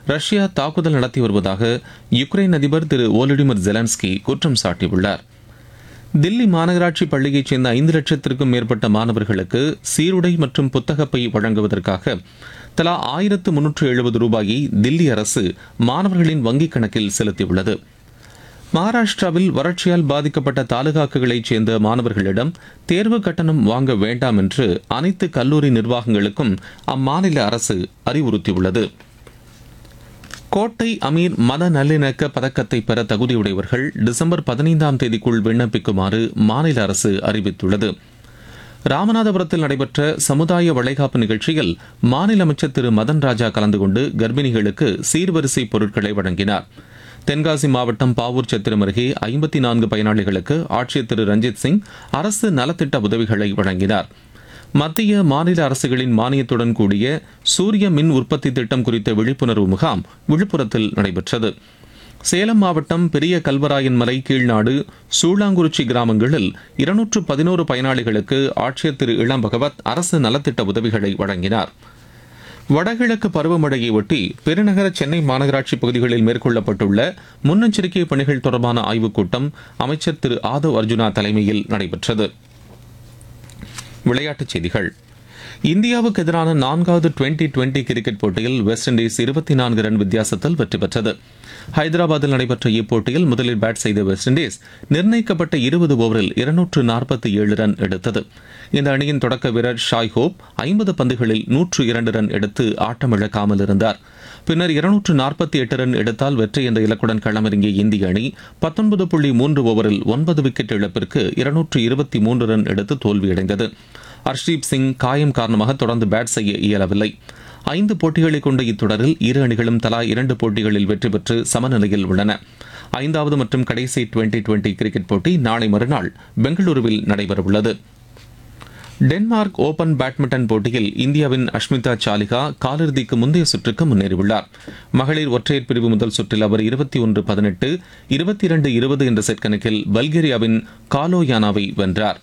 Russia தாக்குதல் நடத்தி வருவதாக யுக்ரைன் அதிபர் திரு ஓலடிமிர் ஜெலன்ஸ்கி குற்றம் சாட்டியுள்ளார் தில்லி மாநகராட்சி பள்ளியைச் சேர்ந்த ஐந்து லட்சத்திற்கும் மேற்பட்ட மாணவர்களுக்கு சீருடை மற்றும் புத்தகப்பை வழங்குவதற்காக தலா ஆயிரத்து முன்னூற்று எழுபது ரூபாயை தில்லி அரசு மாணவர்களின் வங்கிக் கணக்கில் செலுத்தியுள்ளது மகாராஷ்டிராவில் வறட்சியால் பாதிக்கப்பட்ட தாலுகாக்களைச் சேர்ந்த மாணவர்களிடம் தேர்வு கட்டணம் வாங்க வேண்டாம் என்று அனைத்து கல்லூரி நிர்வாகங்களுக்கும் அம்மாநில அரசு அறிவுறுத்தியுள்ளது கோட்டை அமீர் மத நல்லிணக்க பதக்கத்தை பெற தகுதியுடையவர்கள் டிசம்பர் பதினைந்தாம் தேதிக்குள் விண்ணப்பிக்குமாறு மாநில அரசு அறிவித்துள்ளது ராமநாதபுரத்தில் நடைபெற்ற சமுதாய வளைகாப்பு நிகழ்ச்சியில் மாநில அமைச்சர் திரு மதன் ராஜா கலந்து கொண்டு கர்ப்பிணிகளுக்கு சீர்வரிசை பொருட்களை வழங்கினார் தென்காசி மாவட்டம் பாவூர் சத்திரம் அருகே ஐம்பத்தி நான்கு பயனாளிகளுக்கு ஆட்சியர் திரு ரஞ்சித் சிங் அரசு நலத்திட்ட உதவிகளை வழங்கினார் மத்திய மாநில அரசுகளின் மானியத்துடன் கூடிய சூரிய மின் உற்பத்தி திட்டம் குறித்த விழிப்புணர்வு முகாம் விழுப்புரத்தில் நடைபெற்றது சேலம் மாவட்டம் பெரிய கல்வராயன் மலை கீழ்நாடு சூளாங்குறிச்சி கிராமங்களில் இருநூற்று பதினோரு பயனாளிகளுக்கு ஆட்சியர் திரு இளம் பகவத் அரசு நலத்திட்ட உதவிகளை வழங்கினார் வடகிழக்கு பருவமழையை ஒட்டி பெருநகர சென்னை மாநகராட்சி பகுதிகளில் மேற்கொள்ளப்பட்டுள்ள முன்னெச்சரிக்கை பணிகள் தொடர்பான ஆய்வுக் கூட்டம் அமைச்சர் திரு ஆதவ் அர்ஜுனா தலைமையில் நடைபெற்றது விளையாட்டுச் செய்திகள் இந்தியாவுக்கு எதிரான நான்காவது டுவெண்டி டுவெண்டி கிரிக்கெட் போட்டியில் வெஸ்ட் இண்டீஸ் இருபத்தி நான்கு ரன் வித்தியாசத்தில் வெற்றி பெற்றது ஹைதராபாத்தில் நடைபெற்ற இப்போட்டியில் முதலில் பேட் செய்த வெஸ்ட் இண்டீஸ் நிர்ணயிக்கப்பட்ட இருபது ஓவரில் இருநூற்று நாற்பத்தி ஏழு ரன் எடுத்தது இந்த அணியின் தொடக்க வீரர் ஷாய் ஹோப் ஐம்பது பந்துகளில் நூற்று இரண்டு ரன் எடுத்து ஆட்டமிழக்காமல் இருந்தார் பின்னர் இருநூற்று நாற்பத்தி எட்டு ரன் எடுத்தால் வெற்றி என்ற இலக்குடன் களமிறங்கிய இந்திய அணி பத்தொன்பது புள்ளி மூன்று ஓவரில் ஒன்பது விக்கெட் இழப்பிற்கு இருநூற்று இருபத்தி மூன்று ரன் எடுத்து தோல்வியடைந்தது ஹர்ஷ்தீப் சிங் காயம் காரணமாக தொடர்ந்து பேட் செய்ய இயலவில்லை ஐந்து போட்டிகளை கொண்ட இத்தொடரில் இரு அணிகளும் தலா இரண்டு போட்டிகளில் வெற்றி பெற்று சமநிலையில் உள்ளன ஐந்தாவது மற்றும் கடைசி டுவெண்டி டுவெண்டி கிரிக்கெட் போட்டி நாளை மறுநாள் பெங்களூருவில் நடைபெறவுள்ளது டென்மார்க் ஓபன் பேட்மிண்டன் போட்டியில் இந்தியாவின் அஷ்மிதா சாலிகா காலிறுதிக்கு முந்தைய சுற்றுக்கு முன்னேறியுள்ளார் மகளிர் ஒற்றையர் பிரிவு முதல் சுற்றில் அவர் இருபத்தி ஒன்று பதினெட்டு இருபத்தி இரண்டு இருபது என்ற செட் கணக்கில் பல்கேரியாவின் காலோயானாவை வென்றார்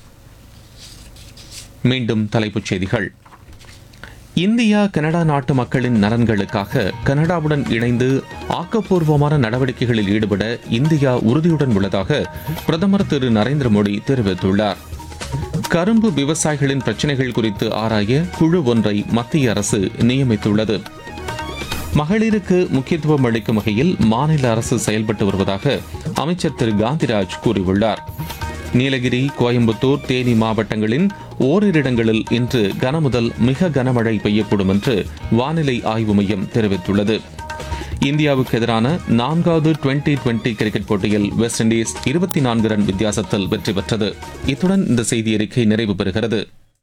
மீண்டும் தலைப்புச் செய்திகள் இந்தியா கனடா நாட்டு மக்களின் நலன்களுக்காக கனடாவுடன் இணைந்து ஆக்கப்பூர்வமான நடவடிக்கைகளில் ஈடுபட இந்தியா உறுதியுடன் உள்ளதாக பிரதமர் திரு நரேந்திர மோடி தெரிவித்துள்ளார் கரும்பு விவசாயிகளின் பிரச்சினைகள் குறித்து ஆராய குழு ஒன்றை மத்திய அரசு நியமித்துள்ளது மகளிருக்கு முக்கியத்துவம் அளிக்கும் வகையில் மாநில அரசு செயல்பட்டு வருவதாக அமைச்சர் திரு காந்திராஜ் கூறியுள்ளார் நீலகிரி கோயம்புத்தூர் தேனி மாவட்டங்களின் ஓரிரு இடங்களில் இன்று கனமுதல் மிக கனமழை பெய்யக்கூடும் என்று வானிலை ஆய்வு மையம் தெரிவித்துள்ளது இந்தியாவுக்கு எதிரான நான்காவது டுவெண்டி டுவெண்டி கிரிக்கெட் போட்டியில் வெஸ்ட் இண்டீஸ் இருபத்தி நான்கு ரன் வித்தியாசத்தில் வெற்றி பெற்றது இத்துடன் இந்த செய்தி அறிக்கை நிறைவு பெறுகிறது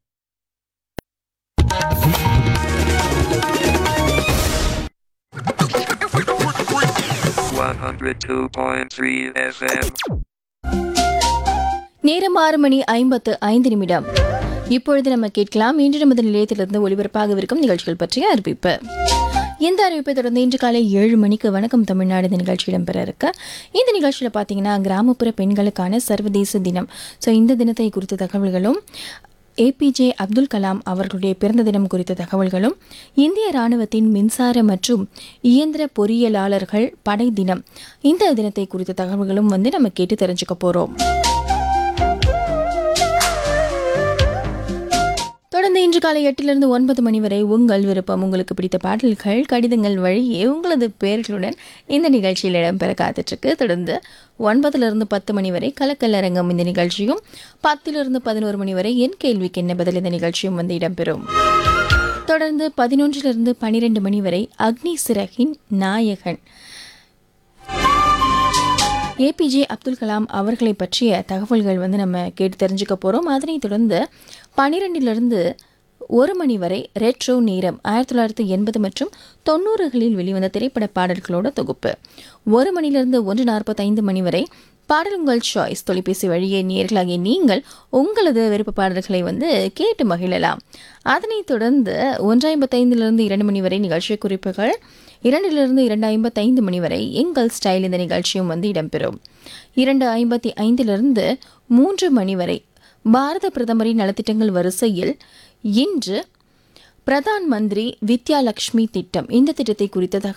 One hundred two point three FM. நேரம் ஆறு மணி ஐம்பத்து ஐந்து நிமிடம் இப்பொழுது நம்ம கேட்கலாம் இன்று நமது நிலையத்திலிருந்து ஒளிபரப்பாகவிருக்கும் நிகழ்ச்சிகள் பற்றிய அறிவிப்பு இந்த அறிவிப்பை தொடர்ந்து இன்று காலை ஏழு மணிக்கு வணக்கம் தமிழ்நாடு இந்த நிகழ்ச்சி இடம்பெற இருக்கு இந்த நிகழ்ச்சியில் பார்த்தீங்கன்னா கிராமப்புற பெண்களுக்கான சர்வதேச தினம் ஸோ இந்த தினத்தை குறித்த தகவல்களும் ஏபிஜே அப்துல் கலாம் அவர்களுடைய பிறந்த தினம் குறித்த தகவல்களும் இந்திய ராணுவத்தின் மின்சார மற்றும் இயந்திர பொறியியலாளர்கள் படை தினம் இந்த தினத்தை குறித்த தகவல்களும் வந்து நம்ம கேட்டு தெரிஞ்சுக்க போகிறோம் தொடர்ந்து இன்று காலை எட்டிலிருந்து ஒன்பது மணி வரை உங்கள் விருப்பம் உங்களுக்கு பிடித்த பாடல்கள் கடிதங்கள் வழியே உங்களது பெயர்களுடன் இந்த நிகழ்ச்சியில் இடம்பெற காத்துட்ருக்கு தொடர்ந்து ஒன்பதுலேருந்து பத்து மணி வரை கலக்கல் அரங்கம் இந்த நிகழ்ச்சியும் பத்திலிருந்து பதினோரு மணி வரை என் கேள்விக்கு என்ன பதில் இந்த நிகழ்ச்சியும் வந்து இடம்பெறும் தொடர்ந்து பதினொன்றிலிருந்து பனிரெண்டு மணி வரை அக்னி சிறகின் நாயகன் ஏபிஜே அப்துல் கலாம் அவர்களை பற்றிய தகவல்கள் வந்து நம்ம கேட்டு தெரிஞ்சுக்க போகிறோம் அதனைத் தொடர்ந்து பன்னிரெண்டிலிருந்து ஒரு மணி வரை ரெட்ரோ நேரம் ஆயிரத்தி தொள்ளாயிரத்தி எண்பது மற்றும் தொண்ணூறுகளில் வெளிவந்த திரைப்பட பாடல்களோட தொகுப்பு ஒரு மணிலிருந்து ஒன்று நாற்பத்தைந்து மணி வரை பாடல் உங்கள் சாய்ஸ் தொலைபேசி வழியே நேர்களாகிய நீங்கள் உங்களது விருப்ப பாடல்களை வந்து கேட்டு மகிழலாம் அதனைத் தொடர்ந்து ஒன்று ஐம்பத்தைந்திலிருந்து இரண்டு மணி வரை நிகழ்ச்சி குறிப்புகள் இரண்டிலிருந்து இரண்டு ஐம்பத்தைந்து மணி வரை எங்கள் ஸ்டைல் இந்த நிகழ்ச்சியும் வந்து இடம்பெறும் இரண்டு ஐம்பத்தி ஐந்திலிருந்து மூன்று மணி வரை பாரத பிரதமரின் நலத்திட்டங்கள் வரிசையில் இன்று பிரதான் மந்திரி வித்யா லக்ஷ்மி திட்டம் இந்த திட்டத்தை குறித்த தகவல்